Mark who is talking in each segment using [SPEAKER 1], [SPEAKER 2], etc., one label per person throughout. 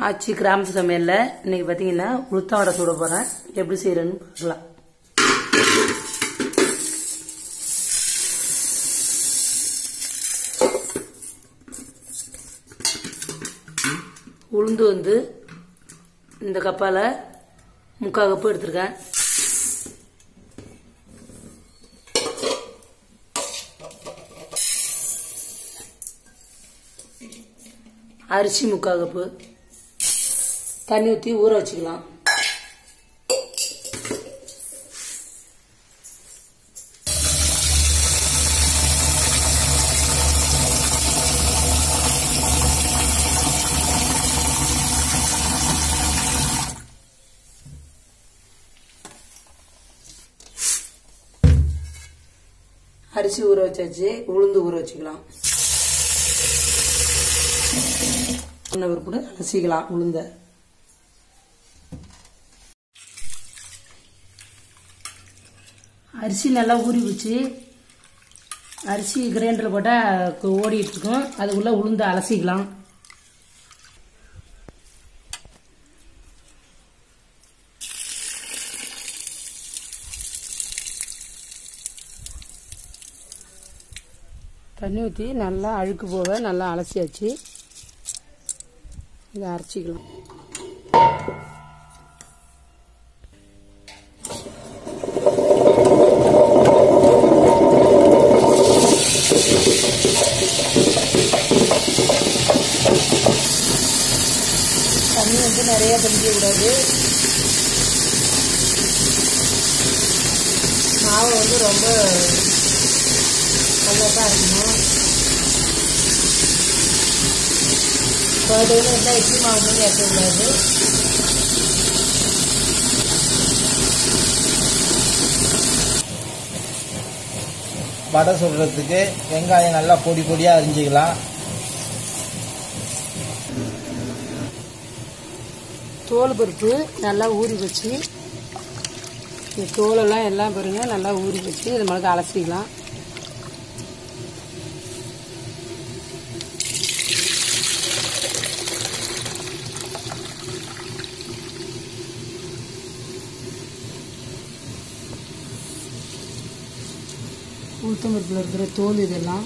[SPEAKER 1] ஆச்சி கிராமத்து சமையலில் இன்னைக்கு பார்த்தீங்கன்னா உளுத்தம் வடை சுட போகிறேன் எப்படி செய்கிறேன்னு பார்க்கலாம் உளுந்து வந்து இந்த கப்பால் முக்கால் கப்பு எடுத்திருக்கேன் அரிசி முக்கால் கப்பு தண்ணி ஊற்றி ஊற வச்சுக்கலாம் அரிசி ஊற வச்சாச்சு உளுந்து ஊற வச்சுக்கலாம் ஒன்று கூட அலசிக்கலாம் உளுந்த அரிசி நல்லா ஊறி வச்சு அரிசி கிரைண்டரில் போட்டால் ஓடிட்டு இருக்கும் அதுக்குள்ளே உளுந்து அலசிக்கலாம் தண்ணி ஊற்றி நல்லா அழுக்கு போக நல்லா அலசியாச்சு இதை அரைச்சிக்கலாம் தண்ணி வந்து நிறைய தெளிக்கக்கூடாது மாவை வந்து ரொம்ப நல்லா தான் இருக்கணும் குழந்தைகளும் இருந்தால் இட்லி மாவு மாதிரி ஏற்றக்கூடாது
[SPEAKER 2] வடை சுடுறதுக்கு வெங்காயம் நல்லா பொடி பொடியாக அரிஞ்சிக்கலாம்
[SPEAKER 1] தோல் பருப்பு நல்லா ஊறி வச்சு இந்த தோலெல்லாம் எல்லாம் பாருங்க நல்லா ஊறி வச்சு இது மிளகா அலசிக்கலாம் உளுத்தம் பருப்பில் இருக்கிற தோல் இதெல்லாம்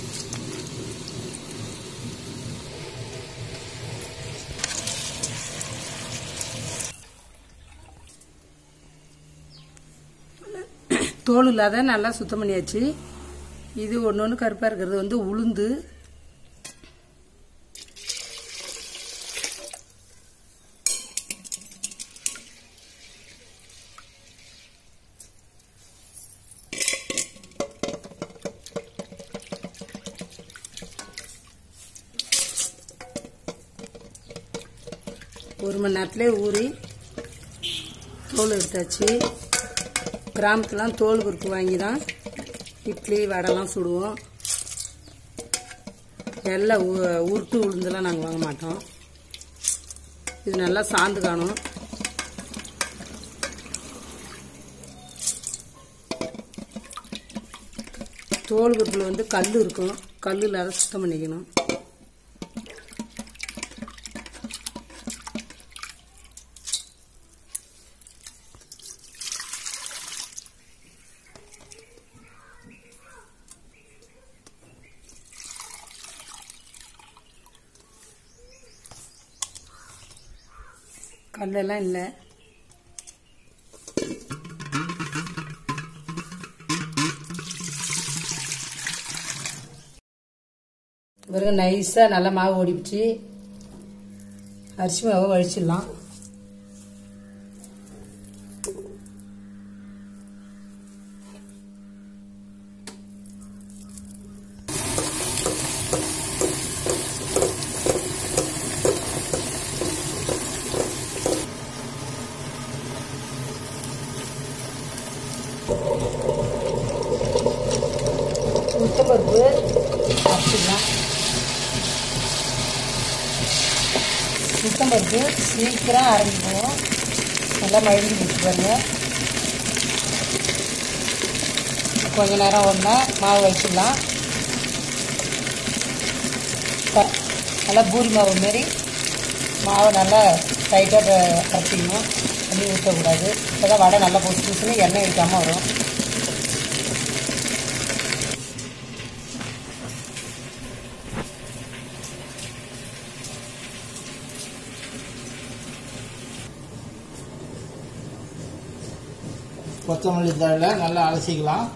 [SPEAKER 1] தோல் இல்லாத நல்லா சுத்தம் பண்ணியாச்சு இது ஒன்று ஒன்று கருப்பாக இருக்கிறது வந்து உளுந்து ஒரு மணி நேரத்துலேயே ஊறி தோல் எடுத்தாச்சு கிராமத்துலாம் தோல் பருப்பு வாங்கி தான் இட்லி வடைலாம் சுடுவோம் எல்லாம் உ- உருட்டு உளுந்தெல்லாம் நாங்கள் வாங்க மாட்டோம் இது நல்லா சாந்து காணும் தோல் பருப்பில் வந்து கல் இருக்கும் கல் இல்லாத சுத்தம் பண்ணிக்கணும் கல்லெல்லாம் இல்லை பிறகு நைஸாக நல்லா மாவு ஓடிப்பிச்சு அரிசி மாவை வழிச்சிடலாம் உளுத்தப்பருப்பு அரைச்சிக்கலாம் உளுத்தம்பருப்பு சீக்கிரம் அரைஞ்சி போகும் நல்லா மழுங்கி வச்சு பாருங்க கொஞ்ச நேரம் ஒன்றா மாவு வச்சிடலாம் ப- நல்லா பூரி மாவு மாரி மாவை நல்லா டைட்டாக கரைச்சிக்கணும் தண்ணி ஊற்றக்கூடாது இப்போ தான் வடை நல்லா பொசு பொசுன்னு எண்ணெய் இருக்காமல் வரும்
[SPEAKER 2] கொத்தமல்லி தழை நல்லா அலசிக்கலாம்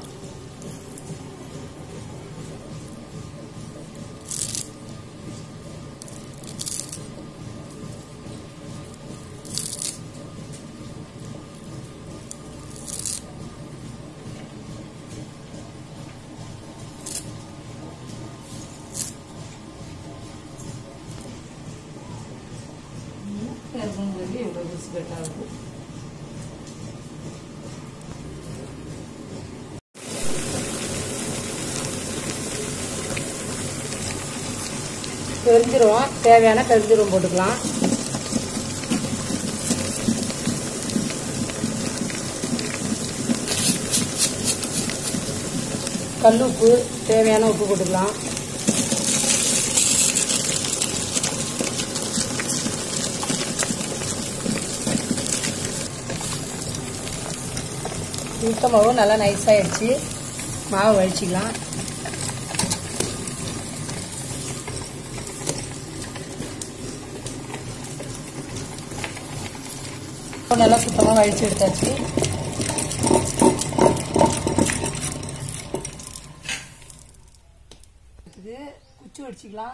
[SPEAKER 1] இருக்கும்போது எவ்வளோ பிஸ்கட் ஆகுது பெருஞ்சிரும் தேவையான பெருஞ்சிரும் போட்டுக்கலாம் கல் உப்பு தேவையான உப்பு போட்டுக்கலாம் உளுத்த மாவு நல்லா நைஸாகிடுச்சு மாவு வழிச்சிக்கலாம் நல்லா சுத்தமாக வழிச்சு எடுத்தாச்சு இது குச்சி வடிச்சிக்கலாம்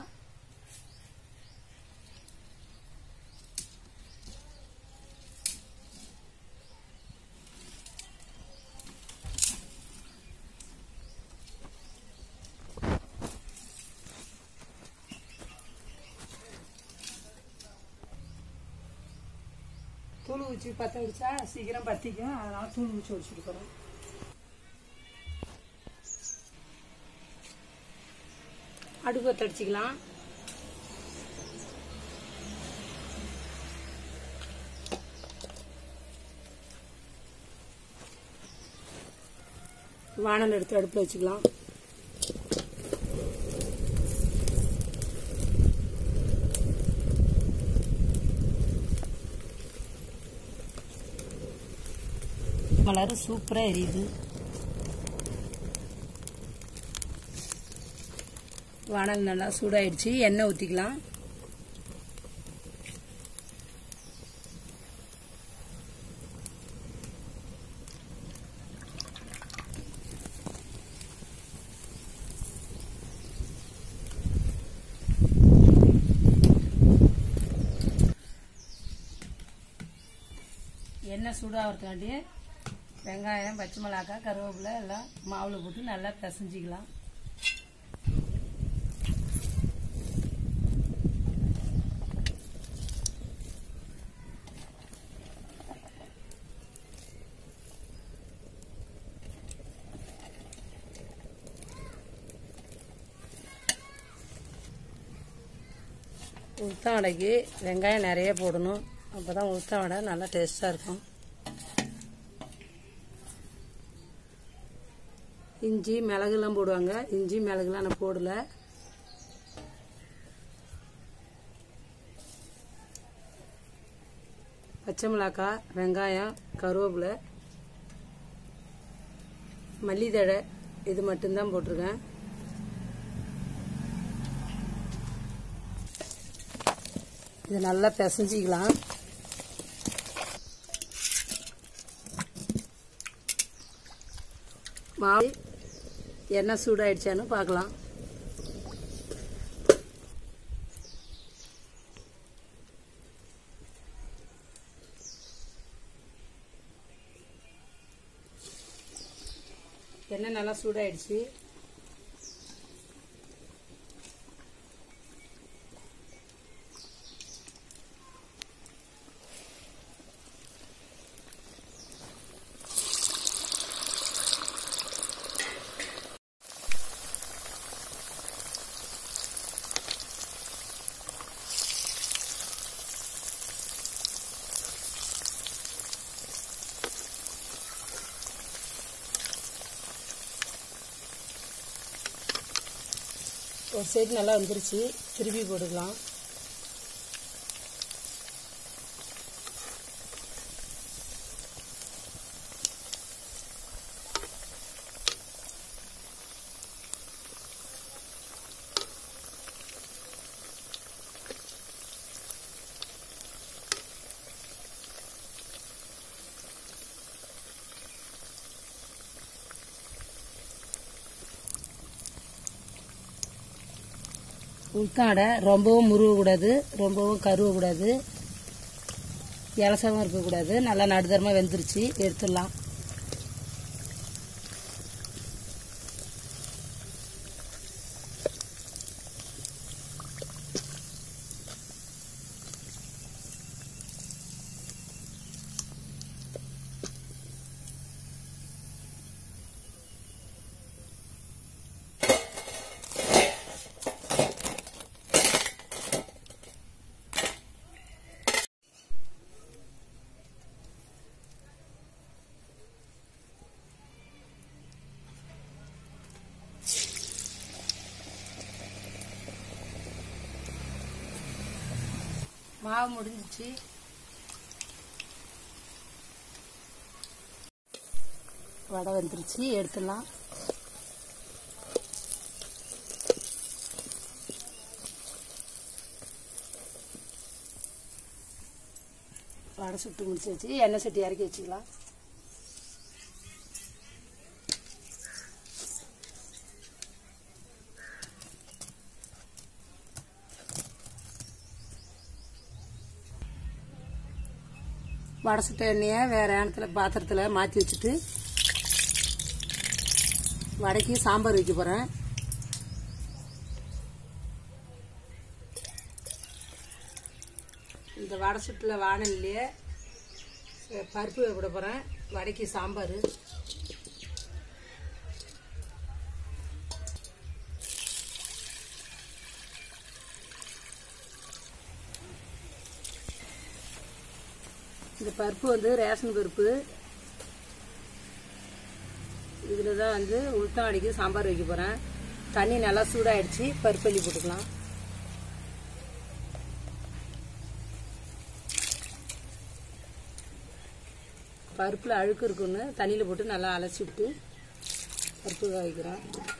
[SPEAKER 1] தூள் ஊற்றி பற்ற வச்சா சீக்கிரம் பற்றிக்கும் அதனால தூள் ஊற்றி வச்சுட்டு போகிறோம் அடுப்பு தடிச்சிக்கலாம் வானல் எடுத்து அடுப்பில் வச்சுக்கலாம் மலர் சூப்பராக எரியுது வானல் நல்லா சூடாயிடுச்சு எண்ணெய் ஊற்றிக்கலாம் எண்ணெய் சூடாகிறதுக்காண்டி வெங்காயம் பச்சை மிளகாய் கருவேப்பிலை எல்லாம் மாவில் போட்டு நல்லா பிசைஞ்சிக்கலாம் உளுத்தம் வடைக்கு வெங்காயம் நிறைய போடணும் அப்போ தான் உளுத்தம் வடை நல்லா டேஸ்ட்டாக இருக்கும் இஞ்சி மிளகுலாம் போடுவாங்க இஞ்சி மிளகுலாம் நான் போடல பச்சை மிளகாய் வெங்காயம் கருவேப்பிலை மல்லித்தழை இது மட்டும்தான் போட்டிருக்கேன் இது நல்லா பிசைஞ்சிக்கலாம் மாவு எண்ணெய் சூடாயிடுச்சான்னு பார்க்கலாம் எண்ணெய் நல்லா சூடாயிடுச்சு ஒரு சைடு நல்லா வந்துருச்சு திருப்பி போட்டுக்கலாம் உளுத்தாடை ரொம்பவும் முருகக்கூடாது ரொம்பவும் கருவக்கூடாது இலசமும் இருக்கக்கூடாது நல்லா நடுதரமாக வெந்துருச்சு எடுத்துடலாம் மாவு முடிஞ்சிச்சு வடை வந்துருச்சு எடுத்துடலாம் வடை சுட்டு முடிச்சாச்சு எண்ணெய் சட்டி இறக்கி வச்சுக்கலாம் வடை சுட்ட எண்ணெயை வேறு இடத்துல பாத்திரத்தில் மாற்றி வச்சுட்டு வடைக்கு சாம்பார் வைக்க போகிறேன் இந்த வடை சுட்டில் வானல்லையே பருப்பு விட போகிறேன் வடைக்கு சாம்பார் இந்த பருப்பு வந்து ரேஷன் பருப்பு இதில் தான் வந்து உளுத்தாடிக்கு சாம்பார் வைக்க போகிறேன் தண்ணி நல்லா சூடாயிடுச்சு பருப்பு அள்ளி போட்டுக்கலாம் பருப்பில் அழுக்கு இருக்குன்னு தண்ணியில் போட்டு நல்லா அலசி விட்டு பருப்பு வேக வைக்கிறேன்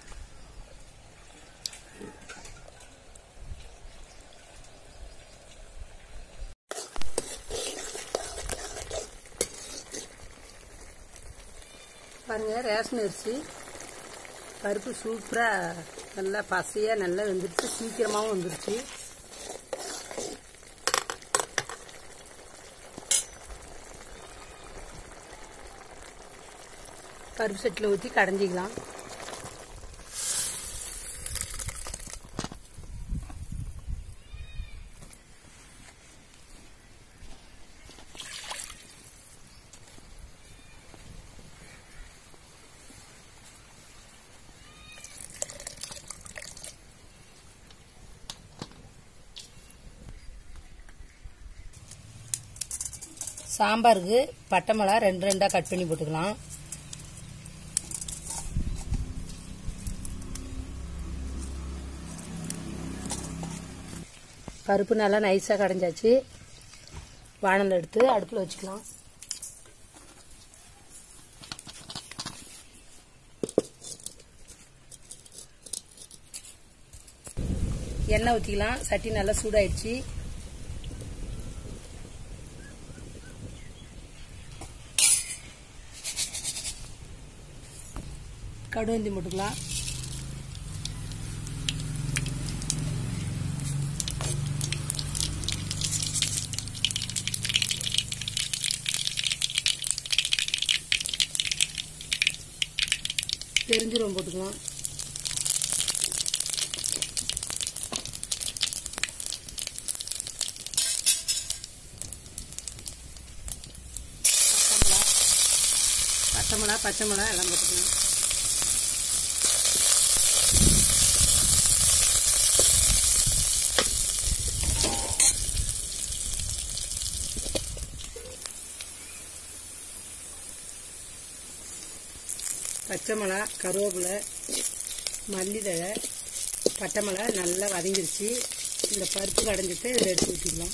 [SPEAKER 1] பாருங்க ரேஷன் அரிசி பருப்பு சூப்பராக நல்லா பசையாக நல்லா வெந்துருச்சு சீக்கிரமாகவும் வந்துருச்சு பருப்பு செட்டில் ஊற்றி கடைஞ்சிக்கலாம் சாம்பாருக்கு பட்டை மிளகா ரெண்டு ரெண்டாக கட் பண்ணி போட்டுக்கலாம் பருப்பு நல்லா நைஸாக கடைஞ்சாச்சு வானல் எடுத்து அடுப்பில் வச்சுக்கலாம் எண்ணெய் ஊற்றிக்கலாம் சட்டி நல்லா சூடாயிடுச்சு கடுவந்தி போட்டுக்கலாம் பெருஞ்சீரகம் போட்டுக்கலாம் பச்சை மிளகா பச்சை மிளகா எல்லாம் போட்டுக்கலாம் பச்சை மிளகா கருவேப்பிலை மல்லித்தழை பட்டை மிளகா நல்லா வதங்கிருச்சு இந்த பருப்பு கடைஞ்சிட்டு இதில் எடுத்து ஊற்றிக்கலாம்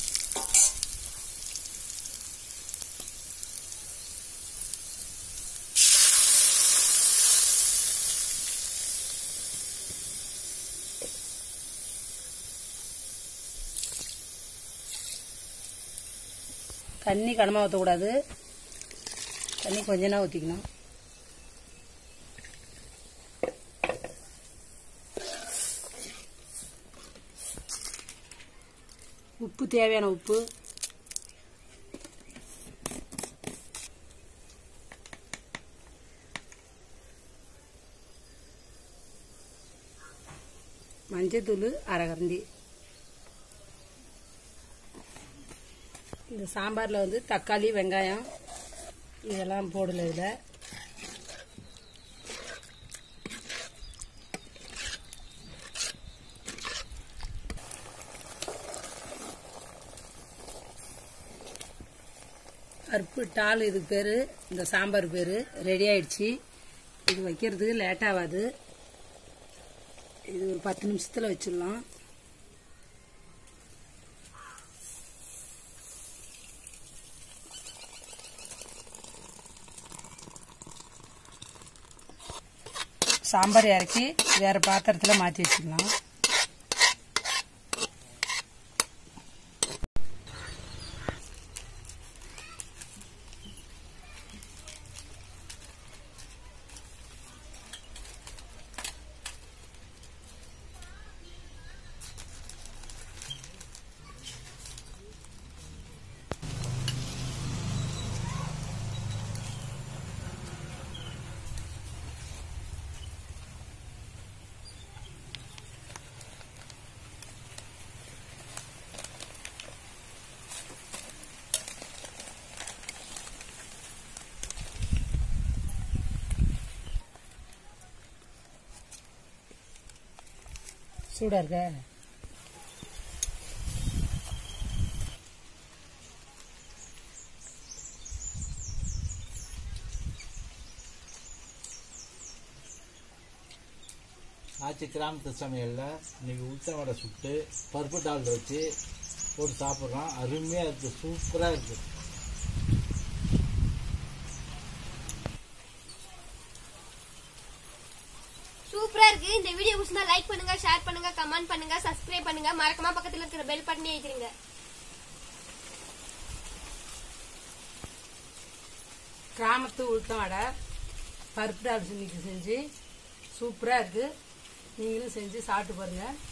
[SPEAKER 1] தண்ணி கனமாக ஊற்றக்கூடாது தண்ணி கொஞ்ச நேரம் ஊற்றிக்கணும் உப்பு தேவையான உப்பு மஞ்சத்தூள் அரை கரண்டி இந்த சாம்பாரில் வந்து தக்காளி வெங்காயம் இதெல்லாம் போடல இதில் பருப்பு டால் இதுக்கு பேர் இந்த சாம்பார் பேர் ரெடி ஆயிடுச்சு இது வைக்கிறதுக்கு லேட் ஆகாது இது ஒரு பத்து நிமிஷத்தில் வச்சிடலாம் சாம்பார் இறக்கி வேற பாத்திரத்தில் மாற்றி வச்சுக்கலாம் சூடாக இருக்க
[SPEAKER 2] ஆச்சு கிராமத்து சமையலில் இன்னைக்கு உளுத்த வடை சுட்டு பருப்பு டால் வச்சு போட்டு சாப்பிட்றோம் அருமையாக இருக்குது சூப்பராக இருக்குது
[SPEAKER 3] சூப்பரா இருக்கு இந்த வீடியோ பிடிச்சிருந்தா லைக் பண்ணுங்க ஷேர் பண்ணுங்க கமெண்ட் பண்ணுங்க சப்ஸ்கிரைப் பண்ணுங்க மறக்காம பக்கத்துல இருக்கிற பெல் பட்டனே வைக்கிறீங்க
[SPEAKER 1] கிராமத்து உளுத்தம் வடை பருப்பு டால் இன்னைக்கு செஞ்சு சூப்பராக இருக்குது நீங்களும் செஞ்சு சாப்பிட்டு பாருங்கள்